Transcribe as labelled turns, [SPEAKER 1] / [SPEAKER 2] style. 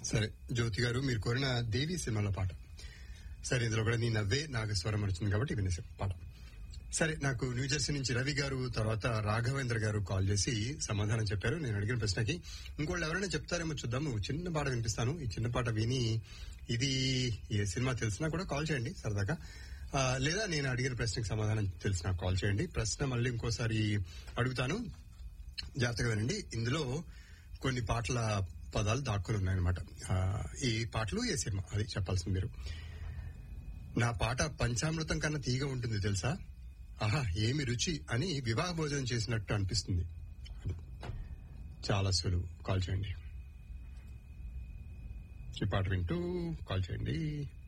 [SPEAKER 1] సరే జ్యోతి గారు మీరు కోరిన దేవి సినిమాలో పాట సరే ఇందులో కూడా నీ నవ్వే నాకు స్వరం వచ్చింది కాబట్టి వినేసే పాట సరే నాకు న్యూజెర్సీ నుంచి రవి గారు తర్వాత రాఘవేంద్ర గారు కాల్ చేసి సమాధానం చెప్పారు నేను అడిగిన ప్రశ్నకి ఇంకోళ్ళు ఎవరైనా చెప్తారేమో చూద్దాము చిన్న పాట వినిపిస్తాను ఈ చిన్న పాట విని ఇది ఏ సినిమా తెలిసినా కూడా కాల్ చేయండి సరదాగా ఆ, లేదా నేను అడిగిన ప్రశ్నకి సమాధానం తెలిసినా కాల్ చేయండి ప్రశ్న మళ్ళీ ఇంకోసారి అడుగుతాను జాగ్రత్తగా వినండి ఇందులో కొన్ని పాటల పదాలు దాక్కుని ఉన్నాయన్నమాట ఆ, ఈ పాటలు ఏ సినిమా అది చెప్పాల్సింది మీరు నా పాట పంచామృతం కన్నా తీగ ఉంటుంది తెలుసా ఆహా ఏమి రుచి అని వివాహ భోజనం చేసినట్టు అనిపిస్తుంది చాలా సులువు కాల్ చేయండి ఈ పాట వింటూ కాల్ చేయండి